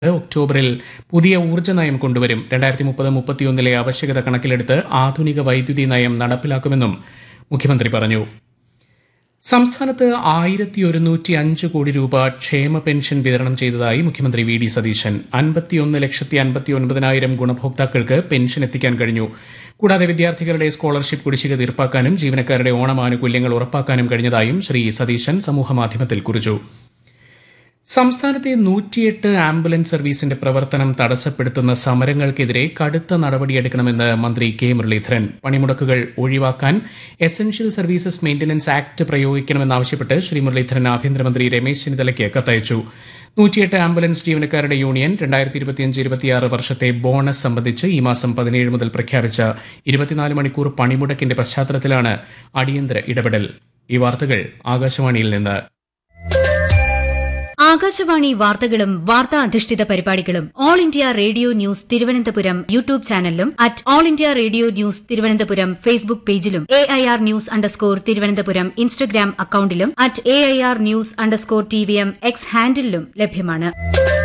ഒക്ടോബറിൽ പുതിയ ഊർജ്ജ നയം കൊണ്ടുവരും രണ്ടായിരത്തി മുപ്പത് മുപ്പത്തിയൊന്നിലെ ആവശ്യകത കണക്കിലെടുത്ത് ആധുനിക വൈദ്യുതി നയം നടപ്പിലാക്കുമെന്നും മുഖ്യമന്ത്രി പറഞ്ഞു സംസ്ഥാനത്ത് ആയിരത്തി ഒരുന്നൂറ്റി അഞ്ച് കോടി രൂപ ക്ഷേമ പെൻഷൻ വിതരണം ചെയ്തതായി മുഖ്യമന്ത്രി വി ഡി സതീശൻ അൻപത്തിയൊന്ന് ലക്ഷത്തി അൻപത്തി ഒൻപതിനായിരം ഗുണഭോക്താക്കൾക്ക് പെൻഷൻ എത്തിക്കാൻ കഴിഞ്ഞു കൂടാതെ വിദ്യാർത്ഥികളുടെ സ്കോളർഷിപ്പ് കുടിശ്ശിക തീർപ്പാക്കാനും ജീവനക്കാരുടെ ഓണം ആനുകൂല്യങ്ങൾ ഉറപ്പാക്കാനും കഴിഞ്ഞതായും ശ്രീ സതീശൻ സമൂഹമാധ്യമത്തിൽ കുറിച്ചു സംസ്ഥാനത്തെ നൂറ്റിയെട്ട് ആംബുലൻസ് സർവീസിന്റെ പ്രവർത്തനം തടസ്സപ്പെടുത്തുന്ന സമരങ്ങൾക്കെതിരെ കടുത്ത നടപടിയെടുക്കണമെന്ന് മന്ത്രി കെ മുരളീധരൻ പണിമുടക്കുകൾ ഒഴിവാക്കാൻ എസൻഷ്യൽ സർവീസസ് മെയിന്റനൻസ് ആക്ട് പ്രയോഗിക്കണമെന്നാവശ്യപ്പെട്ട് ശ്രീ മുരളീധരൻ ആഭ്യന്തരമന്ത്രി രമേശ് ചെന്നിത്തലയ്ക്ക് കത്തയച്ചു നൂറ്റിയെട്ട് ആംബുലൻസ് ജീവനക്കാരുടെ യൂണിയൻ രണ്ടായിരത്തി ഇരുപത്തിയഞ്ച് ഇരുപത്തിയാറ് വർഷത്തെ ബോണസ് സംബന്ധിച്ച് ഈ മാസം പതിനേഴ് മുതൽ പ്രഖ്യാപിച്ച ഇരുപത്തിനാല് മണിക്കൂർ പണിമുടക്കിന്റെ പശ്ചാത്തലത്തിലാണ് അടിയന്തര ഇടപെടൽ ഈ വാർത്തകൾ ആകാശവാണിയിൽ നിന്ന് ആകാശവാണി വാർത്തകളും വാർത്താ അധിഷ്ഠിത പരിപാടികളും all India radio news Thiruvananthapuram YouTube ചാനലിലും at all India radio news Thiruvananthapuram Facebook പേജിലും A I R news underscore Thiruvananthapuram Instagram അക്കൌണ്ടിലും at A I R news underscore T V M X ഹാൻഡിലും ലഭ്യമാണ്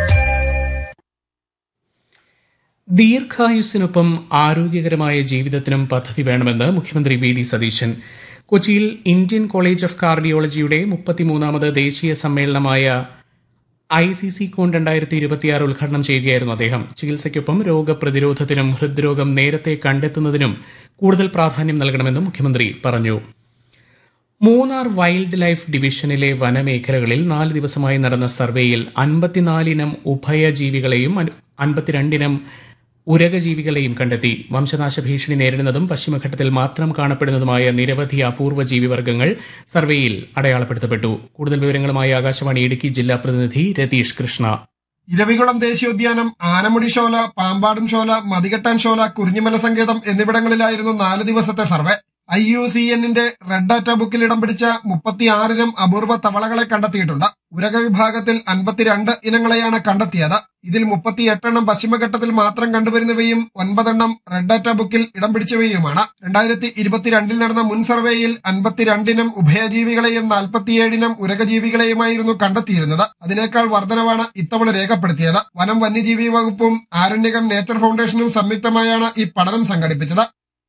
ദീർഘായുസ്സിനൊപ്പം ആരോഗ്യകരമായ ജീവിതത്തിനും പദ്ധതി വേണമെന്ന് മുഖ്യമന്ത്രി വി ഡി സതീശൻ കൊച്ചിയിൽ ഇന്ത്യൻ കോളേജ് ഓഫ് കാർഡിയോളജിയുടെ മുപ്പത്തിമൂന്നാമത് ദേശീയ സമ്മേളനമായ ഐ സി സി കോൺ രണ്ടായിരത്തി ഇരുപത്തിയാറ് ഉദ്ഘാടനം ചെയ്യുകയായിരുന്നു അദ്ദേഹം ചികിത്സയ്ക്കൊപ്പം രോഗപ്രതിരോധത്തിനും ഹൃദ്രോഗം നേരത്തെ കണ്ടെത്തുന്നതിനും കൂടുതൽ പ്രാധാന്യം നൽകണമെന്നും മുഖ്യമന്ത്രി പറഞ്ഞു മൂന്നാർ വൈൽഡ് ലൈഫ് ഡിവിഷനിലെ വനമേഖലകളിൽ നാല് ദിവസമായി നടന്ന സർവേയിൽ അൻപത്തിനാലിനം ഉഭയജീവികളെയും അൻപത്തിരണ്ടിനം ഉരകജീവികളെയും കണ്ടെത്തി വംശനാശ ഭീഷണി നേരിടുന്നതും പശ്ചിമഘട്ടത്തിൽ മാത്രം കാണപ്പെടുന്നതുമായ നിരവധി അപൂർവ ജീവിവർഗ്ഗങ്ങൾ സർവേയിൽ അടയാളപ്പെടുത്തപ്പെട്ടു കൂടുതൽ വിവരങ്ങളുമായി ആകാശവാണി ഇടുക്കി ജില്ലാ പ്രതിനിധി രതീഷ് കൃഷ്ണ ഇരവികുളം ദേശീയോദ്യാനം ആനമുടി ഷോല പാമ്പാടും ഷോല മതികെട്ടാൻ ഷോല കുരിഞ്ഞിമല സങ്കേതം എന്നിവിടങ്ങളിലായിരുന്നു നാല് ദിവസത്തെ സർവേ ഐ യു സി എന്നിന്റെ റെഡ് ഡാറ്റ ബുക്കിൽ ഇടം പിടിച്ച മുപ്പത്തിയാറിനം അപൂർവ തവളകളെ കണ്ടെത്തിയിട്ടുണ്ട് ഉരക വിഭാഗത്തിൽ അൻപത്തിരണ്ട് ഇനങ്ങളെയാണ് കണ്ടെത്തിയത് ഇതിൽ മുപ്പത്തിയെട്ടെണ്ണം പശ്ചിമഘട്ടത്തിൽ മാത്രം കണ്ടുവരുന്നവയും ഒൻപതെണ്ണം റെഡ് ഡാറ്റ ബുക്കിൽ ഇടം പിടിച്ചവയുമാണ് രണ്ടായിരത്തി ഇരുപത്തിരണ്ടിൽ നടന്ന മുൻ സർവേയിൽ അൻപത്തിരണ്ടിനം ഉഭയജീവികളെയും നാൽപ്പത്തിയേഴിനം ഉരകജീവികളെയുമായിരുന്നു കണ്ടെത്തിയിരുന്നത് അതിനേക്കാൾ വർധനവാണ് ഇത്തവണ രേഖപ്പെടുത്തിയത് വനം വന്യജീവി വകുപ്പും ആരണ്യകം നേച്ചർ ഫൗണ്ടേഷനും സംയുക്തമായാണ് ഈ പഠനം സംഘടിപ്പിച്ചത്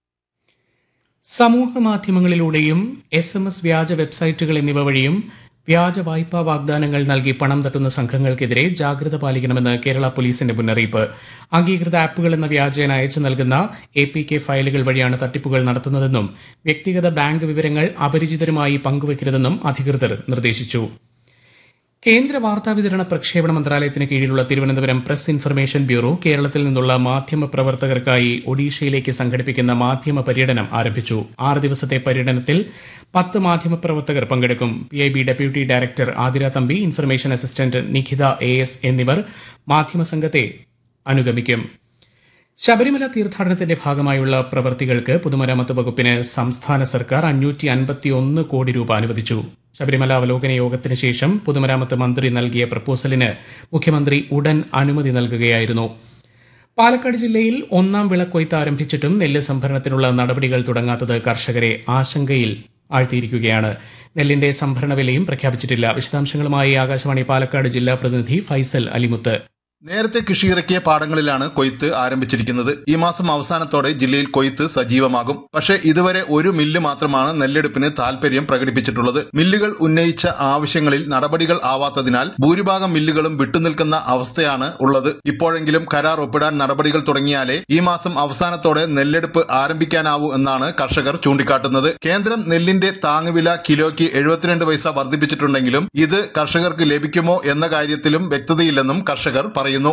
സമൂഹ മാധ്യമങ്ങളിലൂടെയും എസ് എം എസ് വ്യാജ വെബ്സൈറ്റുകൾ എന്നിവ വഴിയും വ്യാജ വായ്പാ വാഗ്ദാനങ്ങൾ നൽകി പണം തട്ടുന്ന സംഘങ്ങൾക്കെതിരെ ജാഗ്രത പാലിക്കണമെന്ന് കേരള പോലീസിന്റെ മുന്നറിയിപ്പ് അംഗീകൃത ആപ്പുകൾ എന്ന വ്യാജേന അയച്ചു നൽകുന്ന എ പി കെ ഫയലുകൾ വഴിയാണ് തട്ടിപ്പുകൾ നടത്തുന്നതെന്നും വ്യക്തിഗത ബാങ്ക് വിവരങ്ങൾ അപരിചിതരുമായി പങ്കുവയ്ക്കരുതെന്നും അധികൃതർ നിർദ്ദേശിച്ചു കേന്ദ്ര വാർത്താവിതരണ പ്രക്ഷേപണ മന്ത്രാലയത്തിന് കീഴിലുള്ള തിരുവനന്തപുരം പ്രസ് ഇൻഫർമേഷൻ ബ്യൂറോ കേരളത്തിൽ നിന്നുള്ള മാധ്യമ പ്രവർത്തകർക്കായി ഒഡീഷയിലേക്ക് സംഘടിപ്പിക്കുന്ന മാധ്യമ പര്യടനം ആരംഭിച്ചു ആറ് ദിവസത്തെ പര്യടനത്തിൽ പത്ത് മാധ്യമ പ്രവർത്തകർ പങ്കെടുക്കും P I B deputy director Athira Thampi information assistant Nikhita A S എന്നിവർ മാധ്യമ സംഘത്തെ അനുഗമിക്കും ശബരിമല തീർത്ഥാടനത്തിന്റെ ഭാഗമായുള്ള പ്രവൃത്തികൾക്ക് പൊതുമരാമത്ത് വകുപ്പിന് സംസ്ഥാന സർക്കാർ അഞ്ഞൂറ്റി അൻപത്തിയൊന്ന് കോടി രൂപ അനുവദിച്ചു ശബരിമല അവലോകന യോഗത്തിന് ശേഷം പൊതുമരാമത്ത് മന്ത്രി നൽകിയ പ്രപ്പോസലിന് മുഖ്യമന്ത്രി ഉടൻ അനുമതി നൽകുകയായിരുന്നു പാലക്കാട് ജില്ലയിൽ ഒന്നാം വിളക്കൊയ്ത്ത് ആരംഭിച്ചിട്ടും നെല്ല് സംഭരണത്തിനുള്ള നടപടികൾ തുടങ്ങാത്തത് കർഷകരെ ആശങ്കയിൽ ആഴ്ത്തിയിരിക്കുകയാണ് നെല്ലിന്റെ സംഭരണ വിലയും പ്രഖ്യാപിച്ചിട്ടില്ല വിശദാംശങ്ങളുമായി ആകാശവാണി പാലക്കാട് ജില്ലാ പ്രതിനിധി ഫൈസൽ അലിമുത്ത് നേരത്തെ കൃഷിയിറക്കിയ പാടങ്ങളിലാണ് കൊയ്ത്ത് ആരംഭിച്ചിരിക്കുന്നത് ഈ മാസം അവസാനത്തോടെ ജില്ലയിൽ കൊയ്ത്ത് സജീവമാകും പക്ഷേ ഇതുവരെ ഒരു മില്ല് മാത്രമാണ് നെല്ലെടുപ്പിന് താൽപര്യം പ്രകടിപ്പിച്ചിട്ടുള്ളത് മില്ലുകൾ ഉന്നയിച്ച ആവശ്യങ്ങളിൽ നടപടികൾ ആവാത്തതിനാൽ ഭൂരിഭാഗം മില്ലുകളും വിട്ടുനിൽക്കുന്ന അവസ്ഥയാണ് ഉള്ളത് ഇപ്പോഴെങ്കിലും കരാർ ഒപ്പിടാൻ നടപടികൾ തുടങ്ങിയാലേ ഈ മാസം അവസാനത്തോടെ നെല്ലെടുപ്പ് ആരംഭിക്കാനാവൂ എന്നാണ് കർഷകർ ചൂണ്ടിക്കാട്ടുന്നത് കേന്ദ്രം നെല്ലിന്റെ താങ്ങുവില കിലോയ്ക്ക് എഴുപത്തിരണ്ട് പൈസ വർദ്ധിപ്പിച്ചിട്ടുണ്ടെങ്കിലും ഇത് കർഷകർക്ക് ലഭിക്കുമോ എന്ന കാര്യത്തിലും വ്യക്തതയില്ലെന്നും കർഷകർ പറയുന്നു പറയുന്നു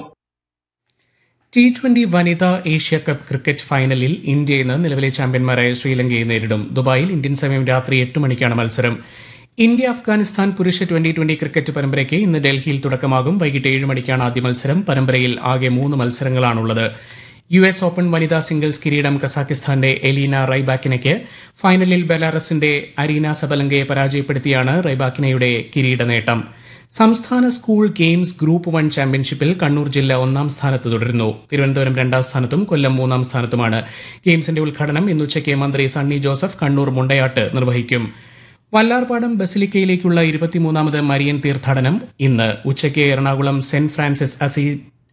ടി ട്വന്റി വനിതാ ഏഷ്യ കപ്പ് ക്രിക്കറ്റ് ഫൈനലിൽ ഇന്ത്യ ഇന്ന് നിലവിലെ ചാമ്പ്യന്മാരായ ശ്രീലങ്കയെ നേരിടും ദുബായിൽ ഇന്ത്യൻ സമയം രാത്രി എട്ട് മണിക്കാണ് മത്സരം ഇന്ത്യ അഫ്ഗാനിസ്ഥാൻ പുരുഷ ട്വന്റി ട്വന്റി ക്രിക്കറ്റ് പരമ്പരയ്ക്ക് ഇന്ന് ഡൽഹിയിൽ തുടക്കമാകും വൈകിട്ട് ഏഴ് മണിക്കാണ് ആദ്യ മത്സരം പരമ്പരയിൽ ആകെ മൂന്ന് മത്സരങ്ങളാണുള്ളത് യു എസ് ഓപ്പൺ വനിതാ സിംഗിൾസ് കിരീടം കസാക്കിസ്ഥാന്റെ എലീന റൈബാക്കിനയ്ക്ക് ഫൈനലിൽ ബെലാറസിന്റെ അരീന സബലങ്കയെ പരാജയപ്പെടുത്തിയാണ് റൈബാക്കിനയുടെ കിരീട നേട്ടം സംസ്ഥാന സ്കൂൾ ഗെയിംസ് ഗ്രൂപ്പ് വൺ ചാമ്പ്യൻഷിപ്പിൽ കണ്ണൂർ ജില്ല ഒന്നാം സ്ഥാനത്ത് തുടരുന്നു തിരുവനന്തപുരം രണ്ടാം സ്ഥാനത്തും കൊല്ലം മൂന്നാം സ്ഥാനത്തുമാണ് ഗെയിംസിന്റെ ഉദ്ഘാടനം ഇന്ന് ഉച്ചയ്ക്ക് മന്ത്രി സണ്ണി ജോസഫ് കണ്ണൂർ മുണ്ടയാട്ട് നിർവഹിക്കും വല്ലാർപാടം ബസിലിക്കയിലേക്കുള്ള ഇരുപത്തിമൂന്നാമത് മരിയൻ തീർത്ഥാടനം ഇന്ന് ഉച്ചയ്ക്ക് എറണാകുളം സെന്റ് ഫ്രാൻസിസ് അസി